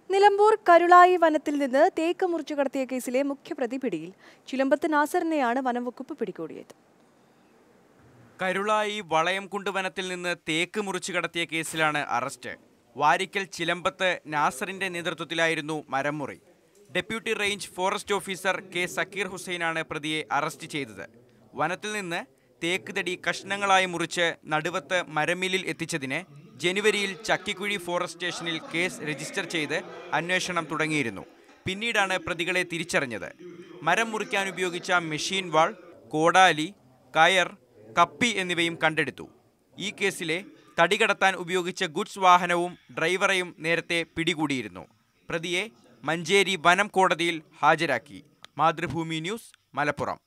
നിലമ്പൂർ കരുളായി വനത്തിൽ നിന്ന് തേക്ക് മുറിച്ചു കടത്തിയ കേസിലെ മുഖ്യപ്രതി പിടിയിൽ ചിലമ്പത്ത് നാസറിനെയാണ് വനംവകുപ്പ് പിടികൂടിയത് കരുളായി വളയംകുണ്ട് വനത്തിൽ നിന്ന് തേക്ക് മുറിച്ചു കടത്തിയ കേസിലാണ് അറസ്റ്റ് വാരിക്കൽ ചിലമ്പത്ത് നാസറിന്റെ നേതൃത്വത്തിലായിരുന്നു മരംമുറി deputy range forest officer K Zakir ഹുസൈനാണ് പ്രതിയെ അറസ്റ്റ് ചെയ്തത് വനത്തിൽ നിന്ന് തേക്ക് തടി കഷ്ണങ്ങളായി മുറിച്ച് നടുവത്ത് മരമില്ലിൽ എത്തിച്ചതിന് ജനുവരിയിൽ ചക്കിക്കുഴി ഫോറസ്റ്റ് സ്റ്റേഷനിൽ കേസ് രജിസ്റ്റർ ചെയ്ത് അന്വേഷണം തുടങ്ങിയിരുന്നു പിന്നീടാണ് പ്രതികളെ തിരിച്ചറിഞ്ഞത് മരം മുറിക്കാൻ ഉപയോഗിച്ച മെഷീൻ വാൾ കോടാലി കയർ കപ്പി എന്നിവയും കണ്ടെടുത്തു ഈ കേസിലെ തടി കടത്താൻ ഉപയോഗിച്ച ഗുഡ്സ് വാഹനവും ഡ്രൈവറെയും നേരത്തെ പിടികൂടിയിരുന്നു പ്രതിയെ മഞ്ചേരി വനം കോടതിയിൽ ഹാജരാക്കി മാതൃഭൂമി ന്യൂസ് മലപ്പുറം